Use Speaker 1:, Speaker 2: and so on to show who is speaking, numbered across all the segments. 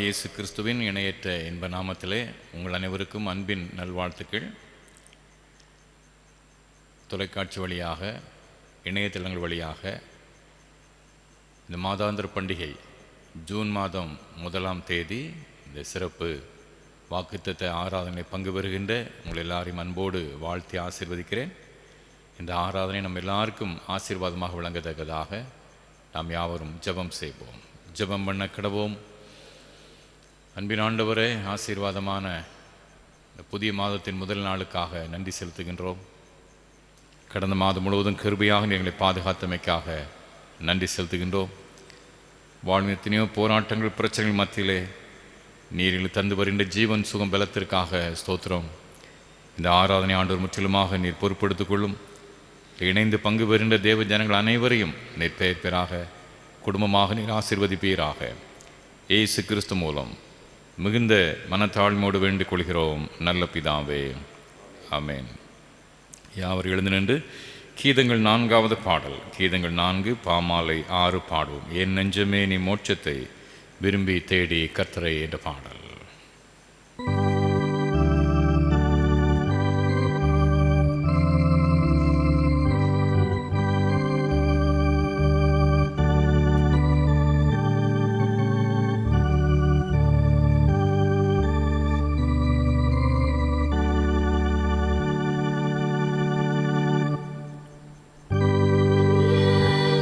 Speaker 1: ஆண்டவராகிய இயேசு கிறிஸ்துவின் இணையற்ற இன்ப நாமத்திலே உங்கள் அனைவருக்கும் அன்பின் நல்வாழ்த்துக்கள் தொலைக்காட்சி வழியாக இணையதளங்கள் வழியாக இந்த மாதாந்திர பண்டிகை ஜூன் மாதம் முதலாம் தேதி இந்த சிறப்பு வாக்குத்தத்த ஆராதனை பங்கு பெறுகின்ற உங்கள் எல்லாரையும் அன்போடு வாழ்த்தி ஆசீர்வதிக்கிறேன் இந்த ஆராதனை நம்ம எல்லாருக்கும் ஆசீர்வாதமாக விளங்கத்தக்கதாக நாம் யாவரும் ஜெபம் செய்வோம் ஜெபம் பண்ண கிடவோம் அன்பின் ஆண்டவரே ஆசீர்வாதமான இந்த புதிய மாதத்தின் முதல் நாளுக்காக நன்றி செலுத்துகின்றோம் கடந்த மாதம் முழுவதும் கிருபையாக எங்களை பாதுகாத்தமைக்காக நன்றி செலுத்துகின்றோம் வாழ்வின் எத்தனையோ போராட்டங்கள் பிரச்சனைகள் மத்தியிலே நீரில் தந்து வருகின்ற ஜீவன் சுகம் பலத்திற்காக ஸ்தோத்திரம் இந்த ஆராதனை ஆண்டவர் முற்றிலுமாக நீர் பொறுப்படுத்திக் கொள்ளும் இணைந்து பங்கு பெறுகின்ற தேவ ஜனங்கள் அனைவரையும் நீர் பெயர் பெறாக குடும்பமாக நீர் ஆசிர்வதிப்பீராக இயேசு கிறிஸ்து மூலம் மிகுந்த மனத்தாழ்மையோடு வேண்டிக் கொள்கிறோம் நல்ல பிதாவே ஆமென் யாவர் எழுந்து நின்று கீதங்கள் நான்காவது பாடல் கீதங்கள் நான்கு பாமாலை ஆறு பாடுவோம் என் நெஞ்சமே நீ மோட்சத்தை விரும்பி தேடி கர்த்தரை என்ற பாடல்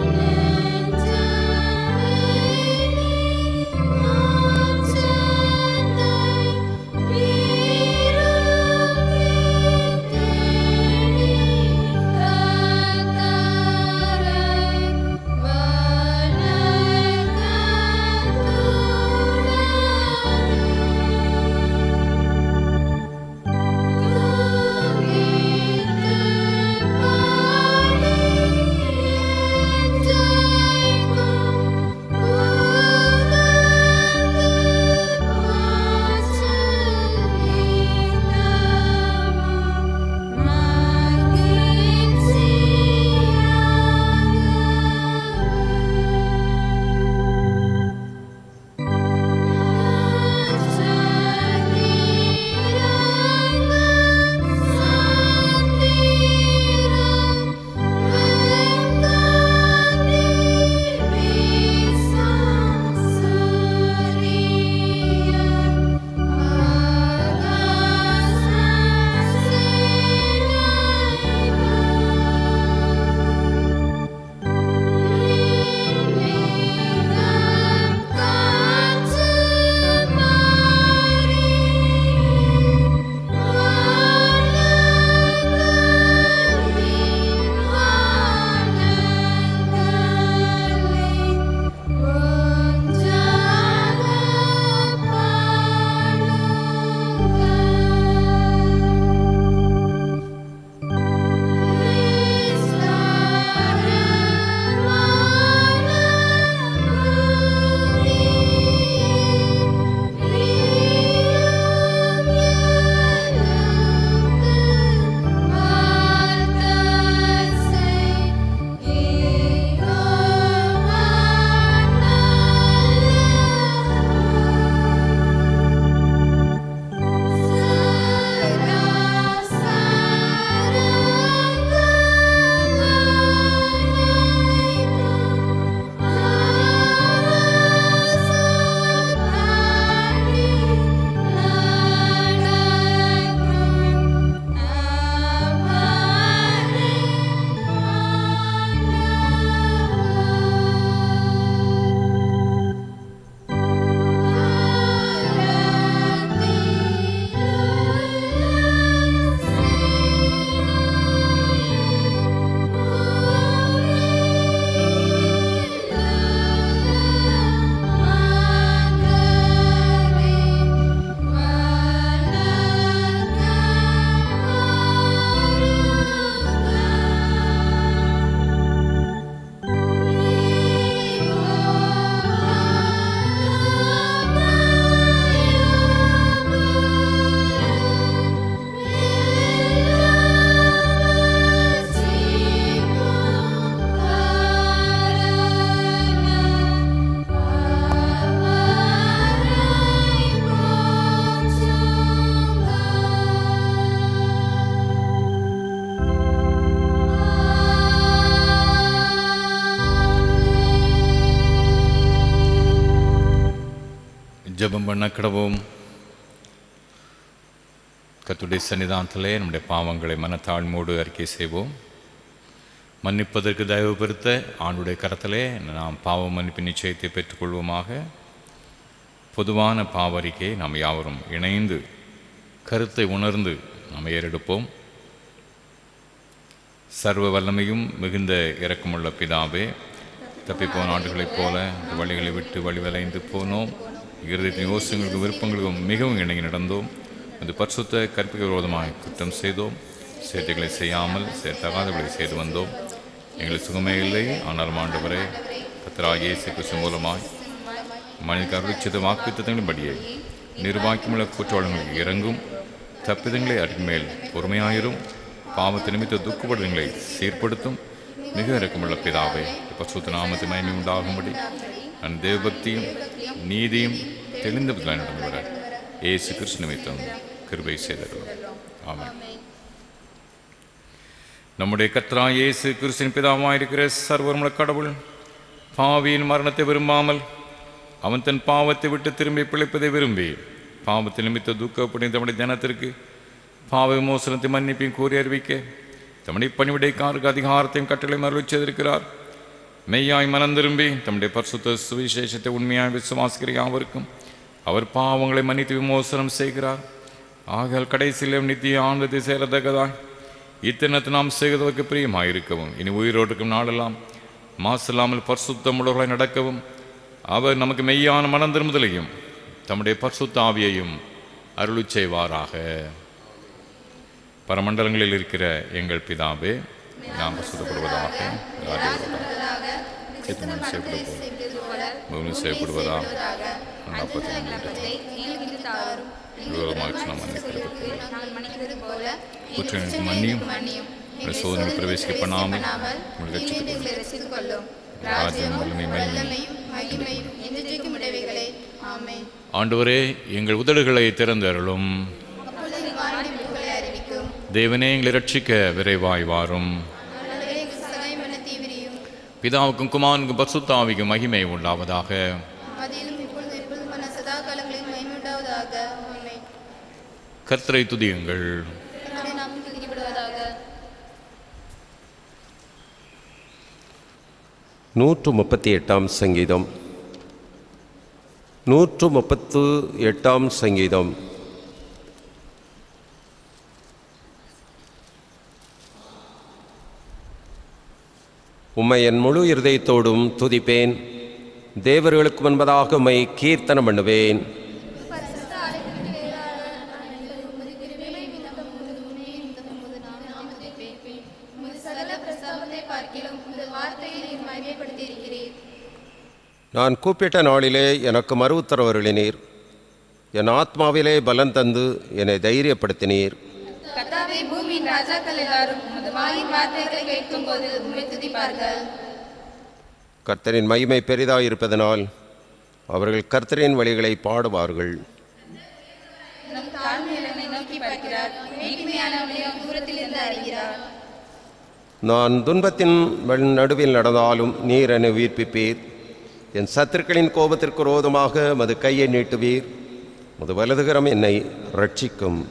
Speaker 2: Thank you.
Speaker 1: ஜெபம் பண்ண கிடவோம் கத்துடைய சன்னிதானத்திலே நம்முடைய பாவங்களை மனத்தாழ்மோடு அறிக்கை செய்வோம் மன்னிப்பதற்கு தயவு பெருத்த ஆண்டுடைய கரத்திலே நாம் பாவ மன்னிப்பு நிச்சயத்தை பெற்றுக்கொள்வோமாக பொதுவான பாவரிக்கை நாம் யாவரும் இணைந்து கருத்தை உணர்ந்து நாம் ஏறெடுப்போம் சர்வ வல்லமையும் மிகுந்த இரக்கமுள்ள பிதாவே தப்பிப்போன ஆண்டுகளைப் போல இந்த வழிகளை விட்டு வழிவலைந்து போனோம் இருதயத்தின் யோசனைகளுக்கும் விருப்பங்களுக்கும் மிகவும் இணங்கி நடந்தோம் அந்த பரிசுத்த கற்பிக்க விரோதமாக குற்றம் செய்தோம் சேட்டைகளை செய்யாமல் தகாதவர்களை செய்து வந்தோம் எங்களுக்கு சுகமே இல்லை ஆனால் ஆண்டவரே கத்தராக இயேசு கிறிஸ்து மூலமாய் மனித அருளிச்சத வாக்குத்தங்களின்படியே நிர்வாக்கியமுள்ள குற்றவாளர்களுக்கு இறங்கும் தப்பிதங்களை அடிமேல் பொறுமையாயிரும் பாவத்தை நிமித்த துக்கப்படுதங்களை சீர்படுத்தும் மிக இறக்கமுள்ள பிதாவே பசுத்த நாமத்து மயமே உண்டாகும்படி நான் தேவபக்தியும் நீதியும் தெளிந்த பதிலாக நடந்து வர ஏசு கிறிஸ்து நிமித்தம் கிருபை செய்தருவோம் ஆமாம் நம்முடைய கத்ரா இயேசு கிறிஸ்தின் பிதாவாக இருக்கிற சர்வர்முள்ள கடவுள் பாவியின் மரணத்தை விரும்பாமல் அவன் தன் பாவத்தை விட்டு திரும்பி பிழைப்பதை விரும்பி பாவத்தை நிமித்த துக்கப்படி தம்முடைய ஜனத்திற்கு பாவ விமோசனத்தை மன்னிப்பையும் கூறி அறிவிக்க தம்முடைய பணிவிடைக்காருக்கு அதிகாரத்தையும் கட்டளை மறுவச் செய்திருக்கிறார் மெய்யாய் மனம் திரும்பி தம்முடைய பரிசுத்த சுவிசேஷத்தை உண்மையாய் விசுவாசிக்கிற யாவருக்கும் அவர் பாவங்களை மன்னித்து விமோசனம் செய்கிறார் ஆகையால் கடைசியிலும் நித்திய ஆனந்தத்தை சேரத்தக்கதாய் இத்தனத்தை நாம் செய்வதற்கு பிரியமாயிருக்கவும் இனி உயிரோடு இருக்கும் நாளெல்லாம் மாசில்லாமல் பரிசுத்தமுள்ளவர்களாய் நடக்கவும் அவர் நமக்கு மெய்யான மனம் திரும்புதலையும் தம்முடைய பரிசுத்த ஆவியையும் அருளுச் செய்வாராக பரமண்டலங்களில் இருக்கிற எங்கள் பிதாவே நாம் பரிசுத்தப்படுவதாக சித்தமன் செய்யப்படுவோம் பூமி செய்யப்படுவதா குற்றங்களுக்கு மன்னியும் சோதனை பிரவேசிக்க பண்ணாமல் உங்களை ரசித்துக் கொள்ளும் ராஜ்யம் வலிமை ஆண்டவரே எங்கள் உதடுகளை திறந்தருளும் தேவனே எங்களை ரட்சிக்க விரைவாய் வாரும் பிதாவுக்கும் குமாரனுக்கும் பசுத்தாவிக்கும் மகிமை உண்டாவதாக கர்த்தரை துதியுங்கள்
Speaker 2: நூற்று முப்பத்தி எட்டாம் சங்கீதம் நூற்று முப்பத்து எட்டாம் சங்கீதம் உம்மை என் முழு இருதயத்தோடும் துதிப்பேன் தேவர்களுக்கு முன்பதாக உம்மை கீர்த்தனம் பண்ணுவேன் நான் கூப்பிட்ட நாளிலே எனக்கு மறு உத்தரவருளினீர் என் ஆத்மாவிலே பலன் தந்து என்னை தைரியப்படுத்தினீர்
Speaker 3: கர்த்தாவே பூமியின் ராஜாக்கள் எல்லாரும் உமது வாயின் வார்த்தைகளை கேட்கும் போது உண்மை துதிப்பார்கள்
Speaker 2: கர்த்தரின் மகிமை பெரிதாயிருப்பதனால் அவர்கள் கர்த்தரின் வழிகளை பாடுவார்கள்
Speaker 3: நம் தாழ்மையிலனை நோக்கி பார்க்கிறார் மேன்மையானவனையும் தூரத்தில் இருந்து அறிகிறார்
Speaker 2: நான் துன்பத்தின் வழி- நடுவில் நடந்தாலும் நீர் என்னை உயிர்ப்பிப்பீர் என் சத்துருக்களின் கோபத்திற்கு விரோதமாக மது கையை நீட்டுவீர் மது வலதுகரம் என்னை ரட்சிக்கும்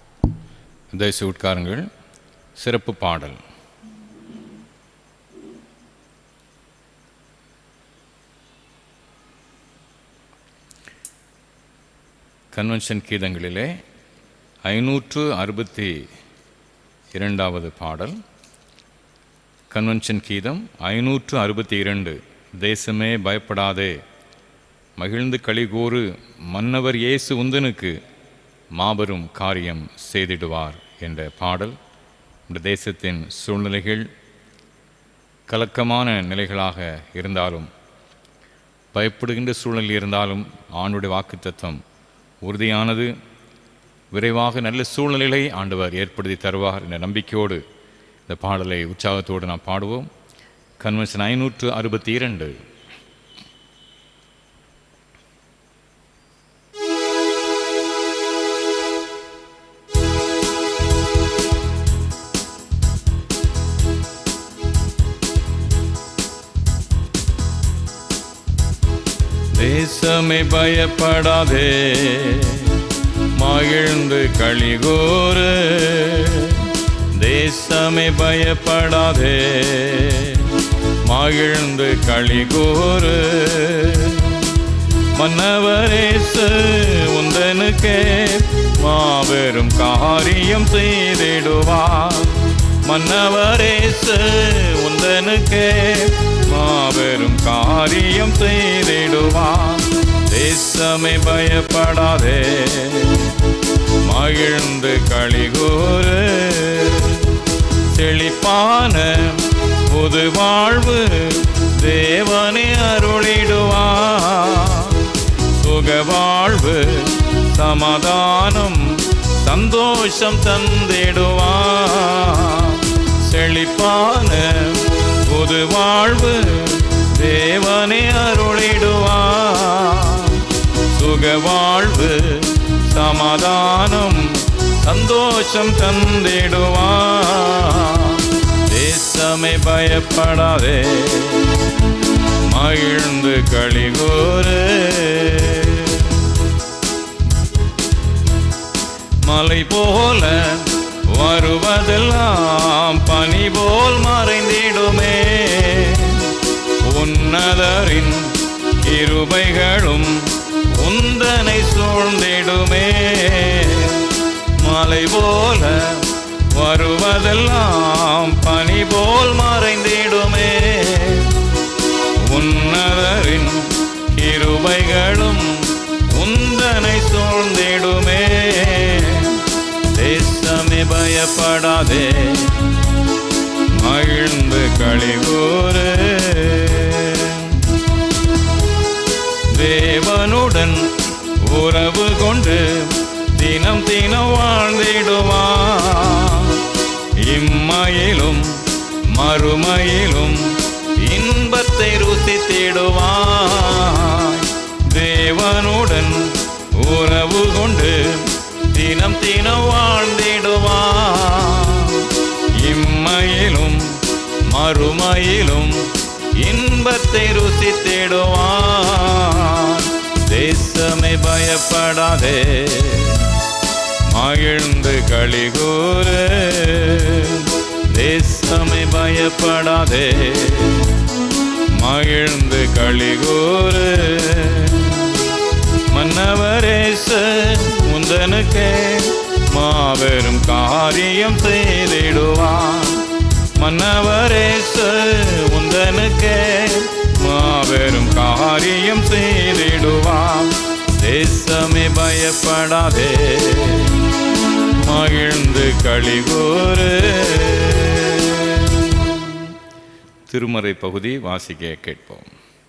Speaker 1: தயவுசெய்து உட்காருங்கள் சிறப்பு பாடல் கன்வென்ஷன் கீதங்களிலே ஐநூற்று அறுபத்தி இரண்டாவது பாடல் கன்வென்ஷன் கீதம் ஐநூற்று அறுபத்தி இரண்டு தேசமே பயப்படாதே மகிழ்ந்து களிகூறு மன்னவர் இயேசு உந்தனுக்கு மாபெரும் காரியம் செய்திடுவார் என்ற பாடல் இந்த தேசத்தின் சூழ்நிலைகள் கலக்கமான நிலைகளாக இருந்தாலும் பயப்படுகின்ற சூழ்நிலை இருந்தாலும் ஆண்டுடைய வாக்குத்தத்தம் உறுதியானது விரைவாக நல்ல சூழ்நிலைகளை ஆண்டவர் ஏற்படுத்தி தருவார் என்ற நம்பிக்கையோடு இந்த பாடலை உற்சாகத்தோடு நாம் பாடுவோம் கன்வென்ஷன் ஐநூற்று அறுபத்தி இரண்டு தேசமே பயப்படாதே மகிழ்ந்து களிகூறு தேசமே பயப்படாதே மகிழ்ந்து களிகூறு மன்னவரேசு உந்தனுக்கே மாபெரும் காரியம் செய்திடுவார் மன்னவரேசு உந்தனுக்கே மாபெரும் காரியம் செய்திடுவார் தேசமே பயப்படாதே மகிழ்ந்து களிகூறு செழிப்பான புது வாழ்வு தேவனே அருளிடுவார் சுக வாழ்வு சமாதானம் சந்தோஷம் தந்திடுவார் செழிப்பான புது வாழ்வு தேவனே அருளிடுவார் சுக வாழ்வு சமாதானம் சந்தோஷம் தந்திடுவார் தேசமே பயப்படாதே மகிழ்ந்து களிகூறு மலை போல வருவதெல்லாம் பனி போல் மறைந்திடுமே உன்னதரின் கிருபைகளும் உந்தனை சூழ்ந்திடுமே மலை போல வருவதெல்லாம் பனி போல் மறைந்திடுமே உன்னதரின் கிருபைகளும் உந்தனை சூழ்ந்திடுமே தேசமே பயப்படாதே மகிழ்ந்து களிகூறு தேவனுடன் உறவு கொண்டு தினம் தினம் வாழ்ந்திடுவான் இம்மையிலும் மறுமையிலும் இன்பத்தை ருசித்திடுவாய் தேவனுடன் உறவு கொண்டு தினம் தினம் வாழ்ந்திடுவான் இம்மையிலும் மறுமையிலும் இன்பத்தை ருசித்திடுவான் தேசமே பயப்படாதே மகிழ்ந்து களிகூறு தேசமே பயப்படாதே மகிழ்ந்து களிகூறு மன்னவரேசு முந்தனுக்கே மாபெரும் காரியம் செய்திடுவான் மன்னவரேசு உந்தனுக்கே மாபெரும் காரியம் செய்திடுவான் தேசமே பயப்படாதே மகிழ்ந்து களிகூறு திருமறை பகுதி வாசிக்க கேட்போம்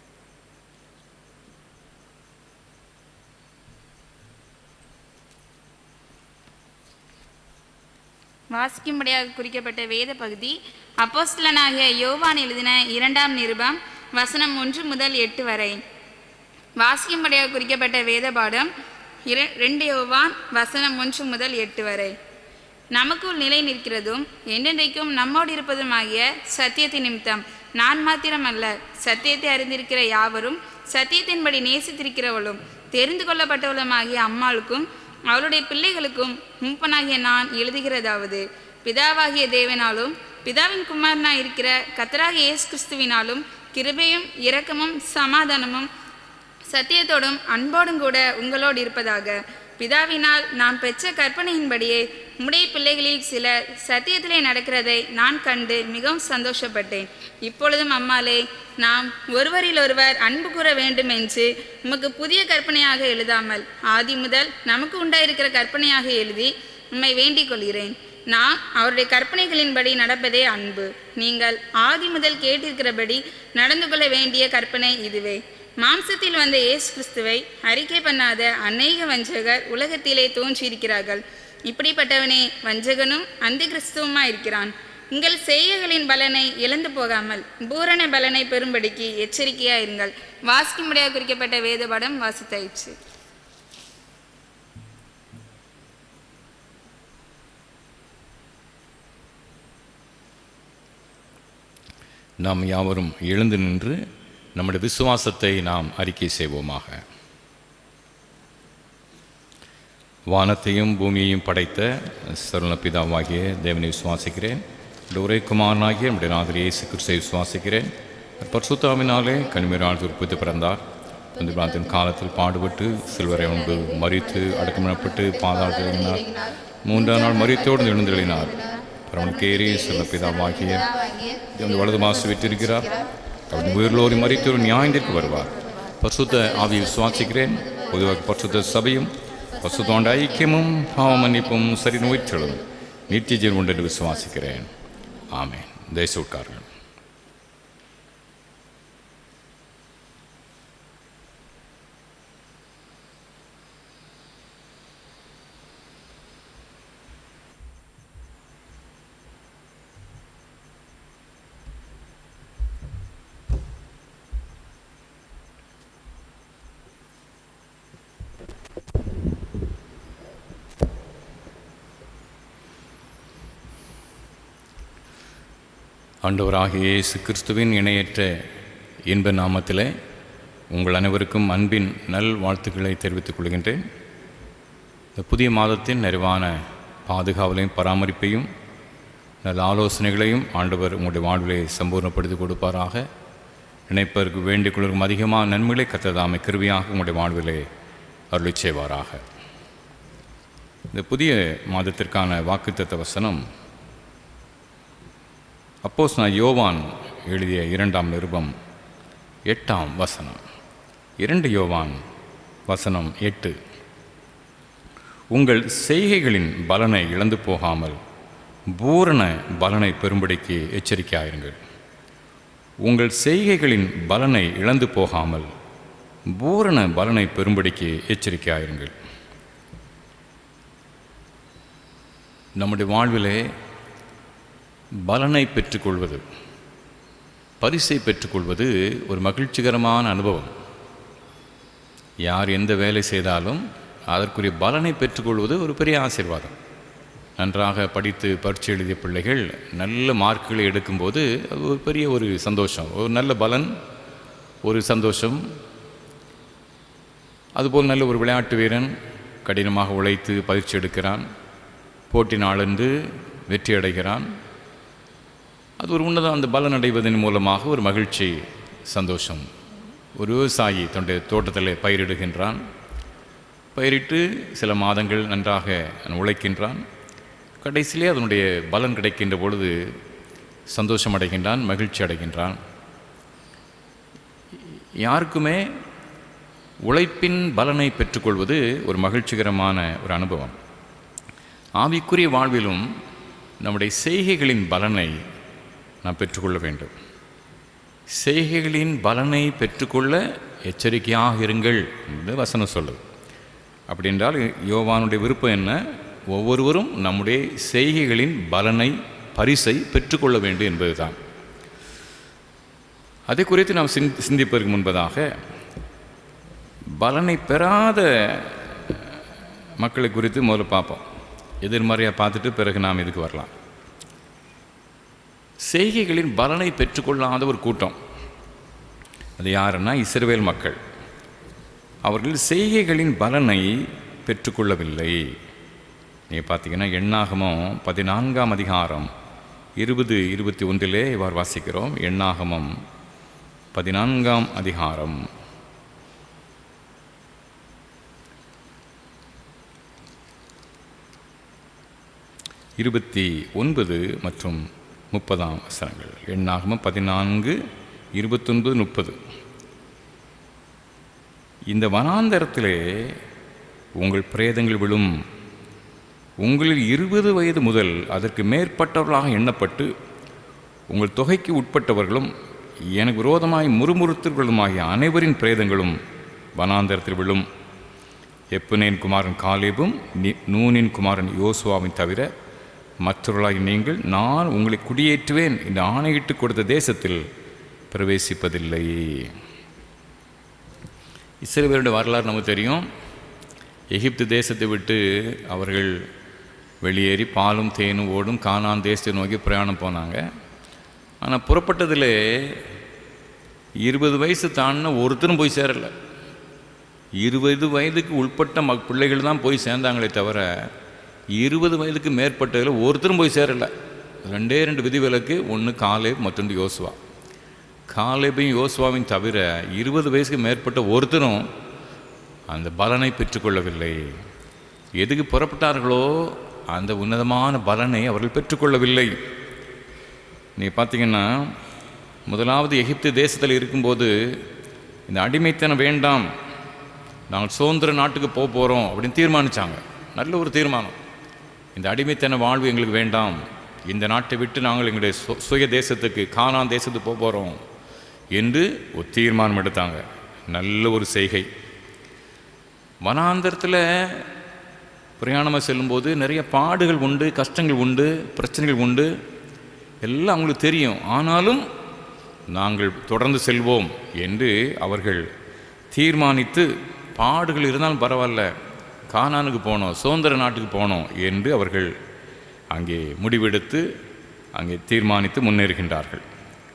Speaker 4: வாசிக்கும்படியாக குறிக்கப்பட்ட வேத பகுதி அப்போஸ்தலனாகிய யோவான் எழுதின இரண்டாம் நிருபம் வசனம் ஒன்று முதல் எட்டு வரை வாசிக்கும்படியாக குறிக்கப்பட்ட வேத பாடம் இர ரெண்டு யோவான் வசனம் ஒன்று முதல் எட்டு வரை நமக்குள் நிலை நிற்கிறதும் என்றென்றைக்கும் நம்மோடு இருப்பதுமாகிய சத்தியத்தின் நிமித்தம் நான் மாத்திரமல்ல சத்தியத்தை அறிந்திருக்கிற யாவரும் சத்தியத்தின்படி நேசித்திருக்கிறவளும் தெரிந்து கொள்ளப்பட்டவளுமாகிய அம்மாளுக்கும் அவளுடைய பிள்ளைகளுக்கும் மூப்பனாகிய நான் எழுதுகிறதாவது பிதாவாகிய தேவனாலும் பிதாவின் குமாரனாய் இருக்கிற கத்தராகிய இயேசு கிறிஸ்துவினாலும் கிருபையும் இரக்கமும் சமாதானமும் சத்தியத்தோடும் அன்போடும் கூட உங்களோடு இருப்பதாக பிதாவினால் நாம் பெற்ற கற்பனையின்படியே உம்முடைய பிள்ளைகளில் சிலர் சத்தியத்திலே நடக்கிறதை நான் கண்டு மிகவும் சந்தோஷப்பட்டேன் இப்பொழுதும் அம்மாளே நாம் ஒருவரில் ஒருவர் அன்பு கூற வேண்டும் என்று உமக்கு புதிய கற்பனையாக எழுதாமல் ஆதி முதல் நமக்கு உண்டாயிருக்கிற கற்பனையாக எழுதி உம்மை வேண்டிக் கொள்கிறேன் நான் அவருடைய கற்பனைகளின்படி நடப்பதே அன்பு நீங்கள் ஆதி முதல் கேட்டிருக்கிறபடி நடந்து கொள்ள வேண்டிய கற்பனை இதுவே மாம்சத்தில் வந்த இயேசு கிறிஸ்துவை அறிக்கை பண்ணாத அநேக வஞ்சகர் உலகத்திலே தோன்றியிருக்கிறார்கள் இப்படிப்பட்டவனே வஞ்சகனும் அந்த கிறிஸ்துவுமா இருக்கிறான் உங்கள் செய்கைகளின் பலனை இழந்து போகாமல் பூரண பலனை பெறும்படிக்கு எச்சரிக்கையா இருங்கள் வாசிக்கும்படியாக குறிக்கப்பட்ட வேத படம் வாசித்தாயிற்று
Speaker 1: நாம் யாவரும் எழுந்து நின்று நம்முடைய விசுவாசத்தை நாம் அறிக்கை செய்வோமாக வானத்தையும் பூமியையும் படைத்த சருண பிதாவாகிய தேவனை விசுவாசிக்கிறேன் இந்த ஒரே குமாரனாகிய நம்முடைய நாதர் இயேசு கிறிஸ்துவை விசுவாசிக்கிறேன் பர்சுத்தாவினாலே கனிமீரால் உற்பத்தி பிறந்தார் அந்த பிராந்தின் காலத்தில் பாடுபட்டு சில்வரை உண்டு மறித்து அடக்கமிடப்பட்டு பாதாளத்தில் இறங்கினார் மூன்றாம் நாள் மறித்தோடு எழுந்தெழினார் பரவனுக்கேறி சில பிதாவாகிய தேவன் வலது மாசு விட்டிருக்கிறார் அவருடைய உயிர்லோரி மறித்து ஒரு நியாயத்திற்கு வருவார் பரிசுத்த ஆவியை விசுவாசிக்கிறேன் பொதுவாக பரிசுத்த சபையும் பரிசுத்தோண்ட ஐக்கியமும் பாவ மன்னிப்பும் சரி நோய்ச்சலும் நித்திய ஜீவன் உண்டு என்று விசுவாசிக்கிறேன் ஆமென் தேச உட்கார்கள் ஆண்டவராகிய இயேசு கிறிஸ்துவின் இணையற்ற இன்ப நாமத்திலே உங்கள் அனைவருக்கும் அன்பின் நல் வாழ்த்துக்களை தெரிவித்துக் கொள்கின்றேன் இந்த புதிய மாதத்தின் நிறைவான பாதுகாவலையும் பராமரிப்பையும் நல்ல ஆலோசனைகளையும் ஆண்டவர் உங்களுடைய வாழ்விலை சம்பூர்ணப்படுத்தி கொடுப்பாராக நினைப்பதற்கு வேண்டிக் கொள்ளும் அதிகமாக நன்மைகளை கத்ததாமை கிருவியாக உங்களுடைய வாழ்விலே அருளிச் செய்வாராக இந்த புதிய மாதத்திற்கான வாக்குத்தத்த வசனம் அப்போஸ் நான் யோவான் எழுதிய இரண்டாம் நிருபம் எட்டாம் வசனம் இரண்டு யோவான் வசனம் எட்டு உங்கள் செய்கைகளின் பலனை இழந்து போகாமல் பூரண பலனை பெறும்படிக்கு எச்சரிக்கையாயிருங்கள் உங்கள் செய்கைகளின் பலனை இழந்து போகாமல் பூரண பலனை பெறும்படிக்கு எச்சரிக்கையாயிருங்கள் நம்முடைய வாழ்விலே பலனை பெற்றுக்கொள்வது பரிசை பெற்றுக்கொள்வது ஒரு மகிழ்ச்சிகரமான அனுபவம் யார் எந்த வேலை செய்தாலும் அதற்குரிய பலனை பெற்றுக்கொள்வது ஒரு பெரிய ஆசீர்வாதம் நன்றாக படித்து பரீட்சை எழுதிய பிள்ளைகள் நல்ல மார்க்குகளை எடுக்கும்போது அது ஒரு பெரிய ஒரு சந்தோஷம் ஒரு நல்ல பலன் ஒரு சந்தோஷம் அதுபோல் நல்ல ஒரு விளையாட்டு வீரன் கடினமாக உழைத்து பயிற்சி எடுக்கிறான் போட்டி நாளன்று வெற்றி அடைகிறான் அது ஒரு உன்னதம் அந்த பலன் அடைவதன் மூலமாக ஒரு மகிழ்ச்சி சந்தோஷம் ஒரு விவசாயி தன்னுடைய தோட்டத்தில் பயிரிடுகின்றான் பயிரிட்டு சில மாதங்கள் நன்றாக உழைக்கின்றான் கடைசியிலே அதனுடைய பலன் கிடைக்கின்ற பொழுது சந்தோஷம் அடைகின்றான் மகிழ்ச்சி அடைகின்றான் யாருக்குமே உழைப்பின் பலனை பெற்றுக்கொள்வது ஒரு மகிழ்ச்சிகரமான ஒரு அனுபவம் ஆவிக்குரிய வாழ்விலும் நம்முடைய செய்கைகளின் பலனை நாம் பெற்றுக்கொள்ள வேண்டும் செய்கைகளின் பலனை பெற்றுக்கொள்ள எச்சரிக்கையாக இருங்கள் என்று வசனம் சொல்லுது அப்படி என்றால் யோவானுடைய விருப்பம் என்ன ஒவ்வொருவரும் நம்முடைய செய்கைகளின் பலனை பரிசை பெற்றுக்கொள்ள வேண்டும் என்பதுதான் அதை குறித்து நாம் சிந் சிந்திப்பதற்கு முன்பதாக பலனை பெறாத மக்களை குறித்து முதல்ல பார்ப்போம் எதிர்மறையாக பார்த்துட்டு பிறகு நாம் இதுக்கு வரலாம் செய்கைகளின் பலனை பெற்றுக்கொள்ளாத ஒரு கூட்டம் அது யாருன்னா இஸ்ரவேல் மக்கள் அவர்கள் செய்கைகளின் பலனை பெற்றுக்கொள்ளவில்லை நீங்கள் பார்த்தீங்கன்னா எண்ணாகமம் பதினான்காம் அதிகாரம் இருபது இருபத்தி ஒன்றிலே இவ்வாறு வாசிக்கிறோம் எண்ணாகமம் பதினான்காம் அதிகாரம் இருபத்தி ஒன்பது மற்றும் முப்பதாம் வசனங்கள் எண்ணாகமம் பதினான்கு இருபத்தொன்பது முப்பது இந்த வனாந்தரத்திலே உங்கள் பிரேதங்கள் விழும் உங்களில் இருபது வயது முதல் அதற்கு மேற்பட்டவர்களாக எண்ணப்பட்டு உங்கள் தொகைக்கு உட்பட்டவர்களும் எனக்கு விரோதமாய் முறுமுறுத்தவர்களுமாகிய அனைவரின் பிரேதங்களும் வனாந்தரத்தில் விழும் எப்புனேன் குமாரன் காலேபும் நி- நூனின் குமாரன் யோசுவாவின் தவிர மற்றவர்களாகி நீங்கள் நான் உங்களை குடியேற்றுவேன் என்று ஆணையிட்டு கொடுத்த தேசத்தில் பிரவேசிப்பதில்லை இஸ்ரேலருடைய வரலாறு நமக்கு தெரியும் எகிப்து தேசத்தை விட்டு அவர்கள் வெளியேறி பாலும் தேனும் ஓடும் கானான் தேசத்தை நோக்கி பிரயாணம் போனாங்க ஆனால் புறப்பட்டதில் இருபது வயசு தாண்டின ஒருத்தரும் போய் சேரலை இருபது வயதுக்கு உட்பட்ட மக் பிள்ளைகள் தான் போய் சேர்ந்தாங்களே தவிர இருபது வயதுக்கு மேற்பட்டதில் ஒருத்தரும் போய் சேரலை ரெண்டே ரெண்டு விதிவிலக்கு ஒன்று காலேப் மற்றொன்று யோசுவா காலேபையும் யோசுவாவையும் தவிர இருபது வயசுக்கு மேற்பட்ட ஒருத்தரும் அந்த பலனை பெற்றுக்கொள்ளவில்லை எதுக்கு புறப்பட்டார்களோ அந்த உன்னதமான பலனை அவர்கள் பெற்றுக்கொள்ளவில்லை நீ பார்த்தீங்கன்னா முதலாவது எகிப்து தேசத்தில் இருக்கும்போது இந்த அடிமைத்தனம் வேண்டாம் நாங்கள் சுதந்திர நாட்டுக்கு போக போகிறோம் அப்படின்னு தீர்மானித்தாங்க நல்ல ஒரு தீர்மானம் இந்த அடிமைத்தன வாழ்வு எங்களுக்கு வேண்டாம் இந்த நாட்டை விட்டு நாங்கள் எங்களுடைய சு சுய தேசத்துக்கு கானான் தேசத்துக்கு போக போகிறோம் என்று ஒரு தீர்மானம் எடுத்தாங்க நல்ல ஒரு செய்கை வனாந்தரத்தில் பிரயாணமாக செல்லும்போது நிறைய பாடுகள் உண்டு கஷ்டங்கள் உண்டு பிரச்சனைகள் உண்டு எல்லாம் அவங்களுக்கு தெரியும் ஆனாலும் நாங்கள் தொடர்ந்து செல்வோம் என்று அவர்கள் தீர்மானித்து பாடுகள் இருந்தாலும் பரவாயில்ல கானானுக்கு போனோம் சுதந்திர நாட்டுக்கு போனோம் என்று அவர்கள் அங்கே முடிவெடுத்து அங்கே தீர்மானித்து முன்னேறுகின்றார்கள்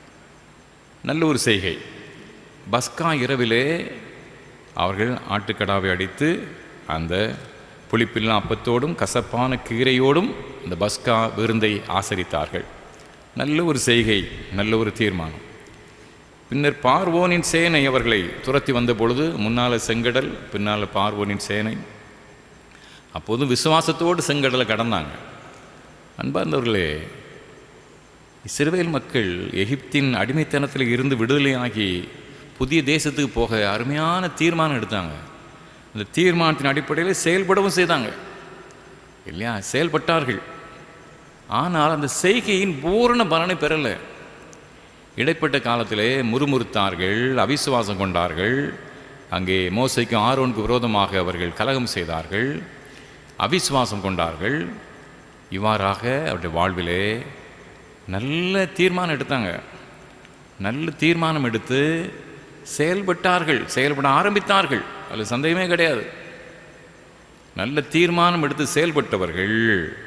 Speaker 1: நல்ல ஒரு செய்கை பஸ்கா இரவிலே அவர்கள் ஆட்டுக்கடாவை அடித்து அந்த புளிப்பில்லா அப்பத்தோடும் கசப்பான கீரையோடும் இந்த பஸ்கா விருந்தை ஆசரித்தார்கள் நல்ல ஒரு செய்கை நல்ல ஒரு தீர்மானம் பின்னர் பார்வோனின் சேனை அவர்களை துரத்தி வந்த பொழுது முன்னால் செங்கடல் பின்னால் பார்வோனின் சேனை அப்போது விசுவாசத்தோடு செங்கடலை கடந்தாங்க அன்பார்ந்தவர்களே இஸ்ரவேல் மக்கள் எகிப்தின் அடிமைத்தனத்தில் இருந்து விடுதலையாகி புதிய தேசத்துக்கு போக அருமையான தீர்மானம் எடுத்தாங்க அந்த தீர்மானத்தின் அடிப்படையில் செயல்படவும் செய்தாங்க இல்லையா செயல்பட்டார்கள் ஆனால் அந்த செய்கையின் பூரண பலனை பெறலை இடைப்பட்ட காலத்திலே முறுமுறுத்தார்கள் அவிசுவாசம் கொண்டார்கள் அங்கே மோசைக்கும் ஆரோனுக்கு விரோதமாக அவர்கள் கலகம் செய்தார்கள் அவிசுவாசம் கொண்டார்கள் இவ்வாறாக அவருடைய வாழ்விலே நல்ல தீர்மானம் எடுத்தாங்க நல்ல தீர்மானம் எடுத்து செயல்பட்டார்கள் செயல்பட ஆரம்பித்தார்கள் அதில் சந்தேகமே கிடையாது நல்ல தீர்மானம் எடுத்து செயல்பட்டவர்கள்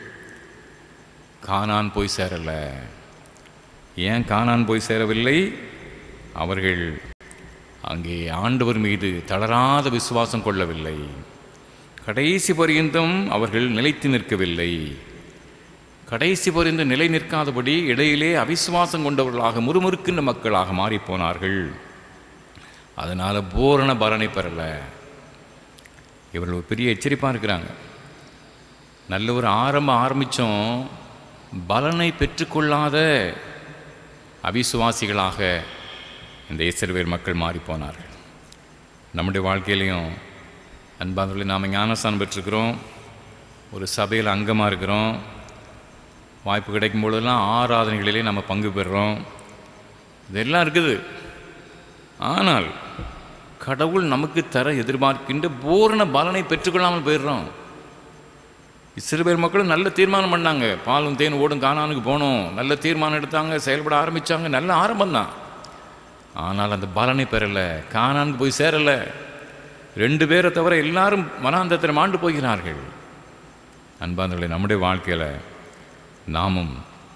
Speaker 1: கானான் போய் சேரல ஏன் கானான் போய் சேரவில்லை அவர்கள் அங்கே ஆண்டவர் மீது தளராத விசுவாசம் கொள்ளவில்லை கடைசி பரியந்தம் அவர்கள் நிலைத்து நிற்கவில்லை கடைசி பரிந்து நிலை நிற்காதபடி இடையிலே அவிசுவாசம் கொண்டவர்களாக முறுமுறுக்கின்ற மக்களாக மாறிப்போனார்கள் அதனால் பூரண பலனை பெறல இவர்கள் ஒரு பெரிய எச்சரிப்பாக இருக்கிறாங்க நல்ல ஒரு ஆரம்பம் ஆரம்பித்தோம் பலனை பெற்றுக்கொள்ளாத அவிசுவாசிகளாக இந்த இஸ்ரவேல் மக்கள் மாறிப்போனார்கள் நம்முடைய வாழ்க்கையிலையும் அன்பாந்தவர்களே நாம் ஞானஸ்தானம் பெற்றிருக்கிறோம் ஒரு சபையில் அங்கமாக இருக்கிறோம் வாய்ப்பு கிடைக்கும் பொழுதெல்லாம் ஆராதனைகளிலே நம்ம பங்கு பெறுறோம் இதெல்லாம் இருக்குது ஆனால் கடவுள் நமக்கு தர எதிர்பார்க்கின்ற பூரண பலனை பெற்றுக்கொள்ளாமல் போயிடுறோம் இஸ்ரவேல் மக்களும் நல்ல தீர்மானம் பண்ணாங்க பாலும் தேன் ஓடும் கானானுக்கு போனோம் நல்ல தீர்மானம் எடுத்தாங்க செயல்பட ஆரம்பித்தாங்க நல்ல ஆரம்பம்தான் ஆனால் அந்த பலனை பெறலை கானானுக்கு போய் சேரலை ரெண்டு பேரை தவிர எல்லாரும் மனாந்தத்தில் மாண்டு போகிறார்கள் அன்பாந்தர்களே நம்முடைய வாழ்க்கையில் நாமும்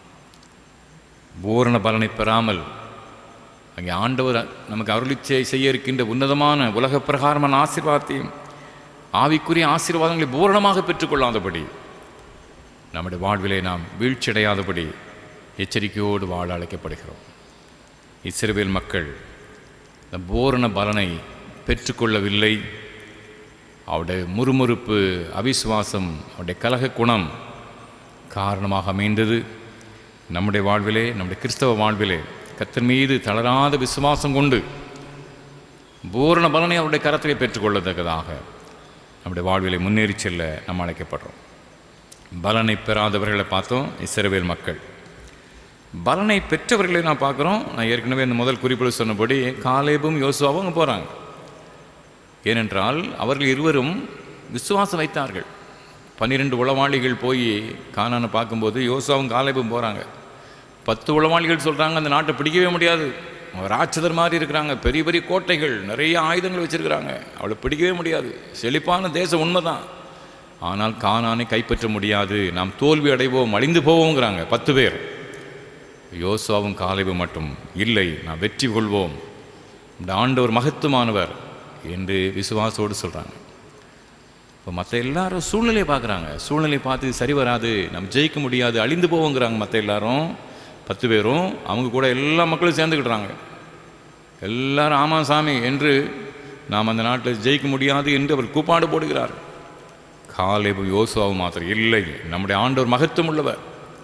Speaker 1: பூரண பலனை பெறாமல் அங்கே ஆண்டவர் நமக்கு அருளி செய்- செய்ய இருக்கின்ற உன்னதமான உலக பிரகாரமான ஆசீர்வாதத்தையும் ஆவிக்குரிய ஆசீர்வாதங்களை பூரணமாக பெற்றுக்கொள்ளாதபடி நம்முடைய வாழ்விலே நாம் வீழ்ச்சியடையாதபடி எச்சரிக்கையோடு வாழ அழைக்கப்படுகிறோம் இஸ்ரவேல் மக்கள் இந்த பூரண பலனை பெற்றுக்கொள்ளவில்லை அவருடைய முறுமுறுப்பு அவிசுவாசம் அவருடைய கலக குணம் காரணமாக அமைந்தது நம்முடைய வாழ்விலே நம்முடைய கிறிஸ்தவ வாழ்விலே கர்த்தர் மீது தளராத விசுவாசம் கொண்டு பூரண பலனை அவருடைய கரத்திலே பெற்றுக்கொள்ளத்தக்கதாக நம்முடைய வாழ்விலே முன்னேறி செல்ல நாம் அழைக்கப்படுறோம் பலனை பெறாதவர்களை பார்த்தோம் இஸ்ரவேல் மக்கள் பலனை பெற்றவர்களை நான் பார்க்குறோம் நான் ஏற்கனவே இந்த முதல் குறிப்பில் சொன்னபடி காலேபும் யோசுவாவும் அங்கே போகிறாங்க ஏனென்றால் அவர்கள் இருவரும் விசுவாசம் வைத்தார்கள் பன்னிரெண்டு உளவாளிகள் போய் கானானை பார்க்கும்போது யோசுவாவும் காலேபும் போகிறாங்க பத்து உளவாளிகள் சொல்கிறாங்க அந்த நாட்டை பிடிக்கவே முடியாது ராட்சதர் மாதிரி இருக்கிறாங்க பெரிய பெரிய கோட்டைகள் நிறைய ஆயுதங்கள் வச்சுருக்கிறாங்க அவளை பிடிக்கவே முடியாது செழிப்பான தேசம் உண்மைதான் ஆனால் கானானை கைப்பற்ற முடியாது நாம் தோல்வி அடைவோம் அழிந்து போவோங்கிறாங்க பத்து பேர் யோசுவாவும் காலைவும் மட்டும் இல்லை நான் வெற்றி கொள்வோம் இந்த ஆண்டவர் மகத்துவமானவர் என்று விசுவாசோடு சொல்கிறாங்க இப்போ மற்ற எல்லாரும் சூழ்நிலையை பார்க்குறாங்க சூழ்நிலையை பார்த்து இது சரி வராது நம்ம ஜெயிக்க முடியாது அழிந்து போவோங்கிறாங்க மற்ற எல்லாரும் பத்து பேரும் அவங்க கூட எல்லா மக்களும் சேர்ந்துக்கிட்டுறாங்க எல்லாரும் ஆமா சாமி என்று நாம் அந்த நாட்டில் ஜெயிக்க முடியாது என்று அவர் கூப்பாடு போடுகிறார் காலேபு யோசுவாவும் மாத்திரம் இல்லை நம்முடைய ஆண்டவர் மகத்துவம் உள்ளவர்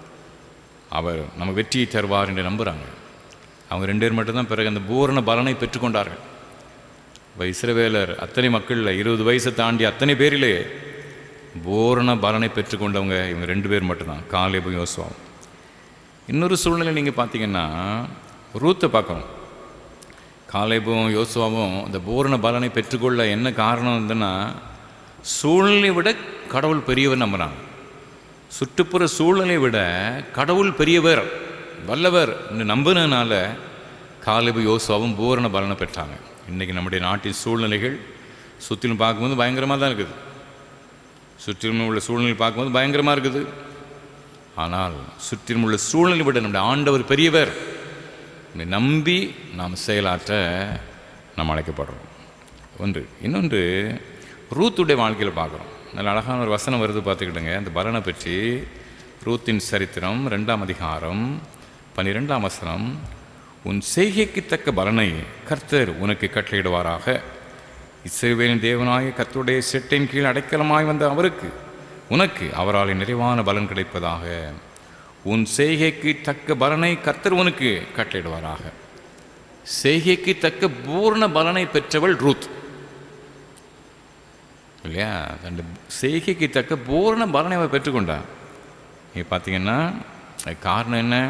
Speaker 1: அவர் நம்ம வெற்றியை தருவார் என்று நம்புகிறாங்க அவங்க ரெண்டு பேர் மட்டும்தான் பிறகு அந்த பூரண பலனை பெற்றுக்கொண்டார்கள் இப்போ இஸ்ரவேலர் அத்தனை மக்களில் இருபது வயசை தாண்டி அத்தனை பேரிலே பூரண பலனை பெற்றுக்கொண்டவங்க இவங்க ரெண்டு பேர் மட்டும்தான் காலேபும் யோசுவாவும் இன்னொரு சூழ்நிலை நீங்கள் பார்த்தீங்கன்னா ரூத்தை பார்க்கணும் காலேபும் யோசுவாவும் இந்த பூரண பலனை பெற்றுக்கொள்ள என்ன காரணம் இருந்ததுன்னா சூழ்நிலையை விட கடவுள் பெரியவர் நம்புகிறாங்க சுற்றுப்புற சூழ்நிலையை விட கடவுள் பெரியவர் வல்லவர் என்று நம்பினதுனால காலேபு யோசுவாவும் பூரண பலனை பெற்றாங்க இன்றைக்கி நம்முடைய நாட்டின் சூழ்நிலைகள் சுற்றிலும் பார்க்கும்போது பயங்கரமாக தான் இருக்குது சுற்றிலும் உள்ள சூழ்நிலை பார்க்கும்போது பயங்கரமாக இருக்குது ஆனால் சுற்றிலும் உள்ள சூழ்நிலை விட நம்முடைய ஆண்டவர் பெரியவர் இதை நம்பி நாம் செயலாற்ற நாம் அழைக்கப்படுறோம் ஒன்று இன்னொன்று ரூத்துடைய வாழ்க்கையில் பார்க்குறோம் நல்ல அழகான ஒரு வசனம் வருது பார்த்துக்கிட்டுங்க அந்த பலனை பற்றி ரூத்தின் சரித்திரம் ரெண்டாம் அதிகாரம் பன்னிரெண்டாம் வசனம் உன் செய்கைக்கு தக்க பலனை கர்த்தர் உனக்கு கட்டளையிடுவாராக இஸ்ரவேலின் தேவனாய கர்த்தருடைய செட்டின் கீழ் அடைக்கலமாய் வந்த அவருக்கு உனக்கு அவரால் நிறைவான பலன் கிடைப்பதாக உன் செய்கைக்கு தக்க பலனை கர்த்தர் உனக்கு கட்டளையிடுவாராக செய்கைக்கு தக்க பூர்ண பலனை பெற்றவள் ரூத் இல்லையா அந்த செய்கைக்கு தக்க பூர்ண பலனை அவள் பெற்றுக்கொண்டாள் நீ பார்த்தீங்கன்னா அதுக்கு காரணம் என்ன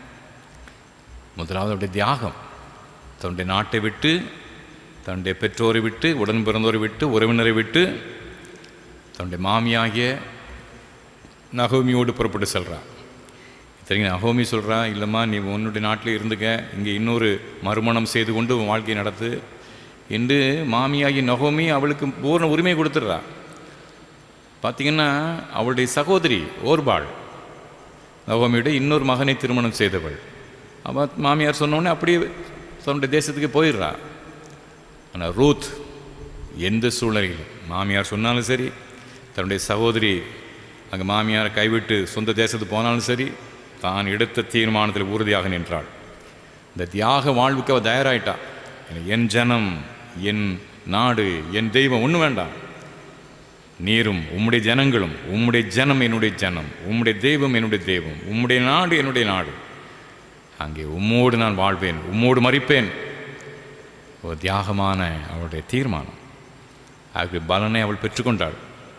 Speaker 1: முதலாவது அவருடைய தியாகம் தன்னுடைய நாட்டை விட்டு தன்னுடைய பெற்றோரை விட்டு உடன் பிறந்தோரை விட்டு உறவினரை விட்டு தன்னுடைய மாமியாகிய நகோமியோடு புறப்பட்டு செல்கிறான் இத்தனைக்கு நகோமி சொல்கிறா இல்லைம்மா நீ உன்னுடைய நாட்டில் இருந்துக்க இங்கே இன்னொரு மறுமணம் செய்து கொண்டு உன் வாழ்க்கையை நடத்து என்று மாமியாகி நகோமி அவளுக்கு பூர்ண உரிமை கொடுத்துட்றா பார்த்தீங்கன்னா அவளுடைய சகோதரி ஓர்பாள் நகோமியோட இன்னொரு மகனை திருமணம் செய்தவள் அவள் மாமியார் சொன்னோடனே அப்படியே தன்னுடைய தேசத்துக்கு போயிடுறா ஆனால் ரூத் எந்த சூழ்நிலையிலும் மாமியார் சொன்னாலும் சரி தன்னுடைய சகோதரி அங்கே மாமியாரை கைவிட்டு சொந்த தேசத்துக்கு போனாலும் சரி தான் எடுத்த தீர்மானத்தில் உறுதியாக நின்றாள் இந்த தியாக வாழ்வுக்கு அவள் தயாராயிட்டா என் ஜனம் என் நாடு என் தெய்வம் ஒன்றும் வேண்டாம் நீரும் உம்முடைய ஜனங்களும் உம்முடைய ஜனம் என்னுடைய ஜனம் உம்முடைய தெய்வம் என்னுடைய தெய்வம் உம்முடைய நாடு என்னுடைய நாடு அங்கே உம்மோடு நான் வாழ்வேன் உம்மோடு மறிப்பேன் ஒரு தியாகமான அவளுடைய தீர்மானம் அதுக்கு பலனை அவள் பெற்றுக்கொண்டாள்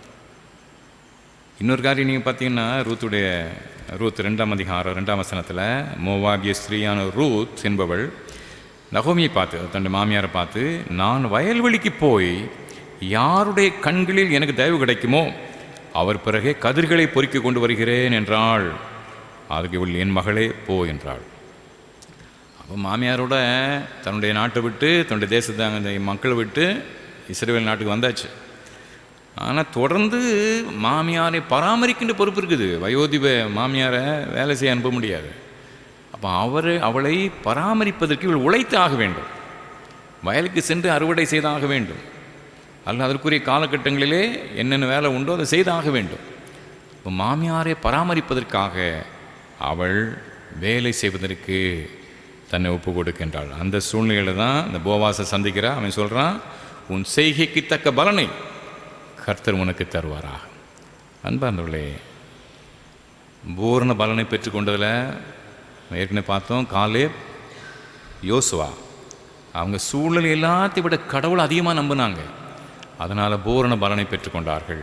Speaker 1: இன்னொரு காரியம் நீங்கள் பார்த்தீங்கன்னா ரூத்துடைய ரூத் ரெண்டாம் அதிகாரம் ரெண்டாம் வசனத்தில் மோவாபிய ஸ்திரீயான ரூத் என்பவள் நகோமியை பார்த்து தன்னுடைய மாமியாரை பார்த்து நான் வயல்வெளிக்கு போய் யாருடைய கண்களில் எனக்கு தயவு கிடைக்குமோ அவர் பிறகே கதிர்களை பொறுக்கி கொண்டு வருகிறேன் என்றாள் அதுக்கு இவள் என் மகளே போ என்றாள் அப்போ மாமியாரோட தன்னுடைய நாட்டை விட்டு தன்னுடைய தேசத்தை அந்த மக்களை விட்டு இஸ்ரேல் நாட்டுக்கு வந்தாச்சு ஆனால் தொடர்ந்து மாமியாரை பராமரிக்கின்ற பொறுப்பு இருக்குது வயோதிப மாமியாரை வேலை செய்ய அனுப்ப முடியாது அப்போ அவர் அவளை பராமரிப்பதற்கு இவள் உழைத்து ஆக வேண்டும் வயலுக்கு சென்று அறுவடை செய்தாக வேண்டும் அல்ல அதற்குரிய காலகட்டங்களிலே என்னென்ன வேலை உண்டோ அதை செய்தாக வேண்டும் இப்போ மாமியாரை பராமரிப்பதற்காக அவள் வேலை செய்வதற்கு தன்னை ஒப்பு கொடுக்கின்றாள் அந்த சூழ்நிலையில் தான் இந்த போவாசை சந்திக்கிறா அவன் சொல்கிறான் உன் செய்கைக்கு தக்க பலனை கர்த்தர் உனக்கு தருவாராக அன்பார்ந்தவர்களே பூரண பலனை பெற்றுக்கொண்டதில் ஏற்கனவே பார்த்தோம் காலே யோசுவா அவங்க சூழ்நிலை எல்லாத்தையும் விட கடவுளை அதிகமாக நம்பினாங்க அதனால் பூரண பலனை பெற்றுக்கொண்டார்கள்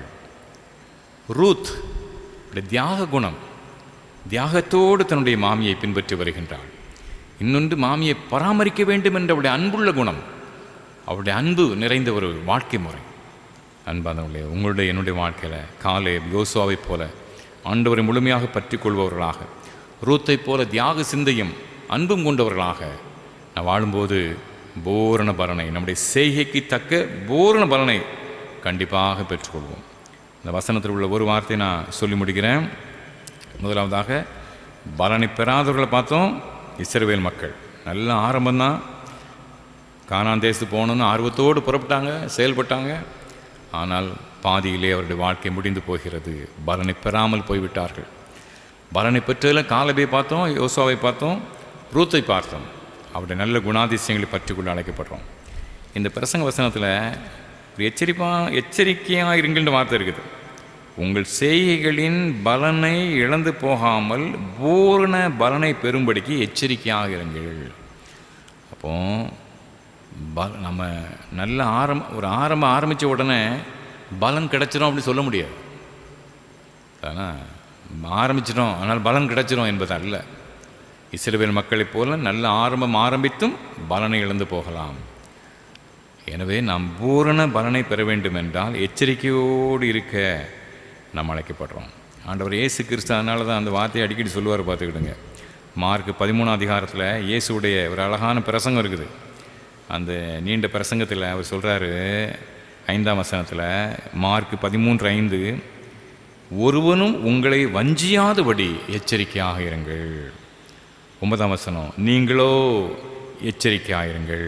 Speaker 1: ரூத் இப்படி தியாக குணம் தியாகத்தோடு தன்னுடைய மாமியை பின்பற்றி வருகின்றாள் இன்னொன்று மாமியை பராமரிக்க வேண்டும் என்ற அவருடைய அன்புள்ள குணம் அவருடைய அன்பு நிறைந்த ஒரு வாழ்க்கை முறை அன்பானவர்களே உங்களுடைய என்னுடைய வாழ்க்கையில் காலே யோசுவாவைப் போல ஆண்டவரை முழுமையாக பற்றி கொள்பவர்களாக ரூத்தை போல தியாக சிந்தையும் அன்பும் கொண்டவர்களாக நான் வாழும்போது பூரண பலனை நம்முடைய செய்கைக்கு தக்க பூரண பலனை கண்டிப்பாக பெற்றுக்கொள்வோம் இந்த வசனத்தில் உள்ள ஒரு வார்த்தை நான் சொல்லி முடிக்கிறேன் முதலாவதாக பலனை பெறாதவர்களை பார்த்தோம் இஸ்ரவேல் மக்கள் நல்ல ஆரம்பம்தான் கானான் தேசத்துக்கு போகணுன்னு ஆர்வத்தோடு புறப்பட்டாங்க செயல்பட்டாங்க ஆனால் பாதியிலே அவருடைய வாழ்க்கை முடிந்து போகிறது பலனை பெறாமல் போய்விட்டார்கள் பலனை பெற்றதில் காலபை பார்த்தோம் யோசுவாவை பார்த்தோம் ரூத்தை பார்த்தோம் அவருடைய நல்ல குணாதிசயங்களை பற்றி கொண்டு அழைக்கப்படுறோம் இந்த பிரசங்க வசனத்தில் ஒரு எச்சரிப்பா எச்சரிக்கையாக இருங்கின்ற வார்த்தை இருக்குது உங்கள் செய்கைகளின் பலனை இழந்து போகாமல் பூரண பலனை பெறும்படிக்கு எச்சரிக்கையாக இருங்கள் அப்போ ப நம்ம நல்ல ஆரம்ப ஒரு ஆரம்பம் ஆரம்பித்த உடனே பலன் கிடைச்சிரும் அப்படி சொல்ல முடியாது ஆனால் ஆரம்பிச்சிடும் ஆனால் பலன் கிடைச்சிரும் என்பது அல்ல இஸ்ரவேல் மக்களைப் போல நல்ல ஆரம்பம் ஆரம்பித்தும் பலனை இழந்து போகலாம் எனவே நாம் பூரண பலனை பெற வேண்டும் என்றால் எச்சரிக்கையோடு இருக்க நாம் அழைக்கப்படுறோம் ஆண்டவர் இயேசு கிறிஸ்து அதனால தான் அந்த வார்த்தையை அடிக்கடி சொல்லுவார் பார்த்துக்கிடுங்க மார்க் பதிமூணாம் அதிகாரத்தில் இயேசுடைய ஒரு அழகான பிரசங்கம் இருக்குது அந்த நீண்ட பிரசங்கத்தில் அவர் சொல்கிறாரு ஐந்தாம் வசனத்தில் மார்க் பதிமூன்று ஐந்து ஒருவனும் உங்களை வஞ்சியாதபடி எச்சரிக்கையாக இருங்கள் ஒன்பதாம் வசனம் நீங்களோ எச்சரிக்கையாக இருங்கள்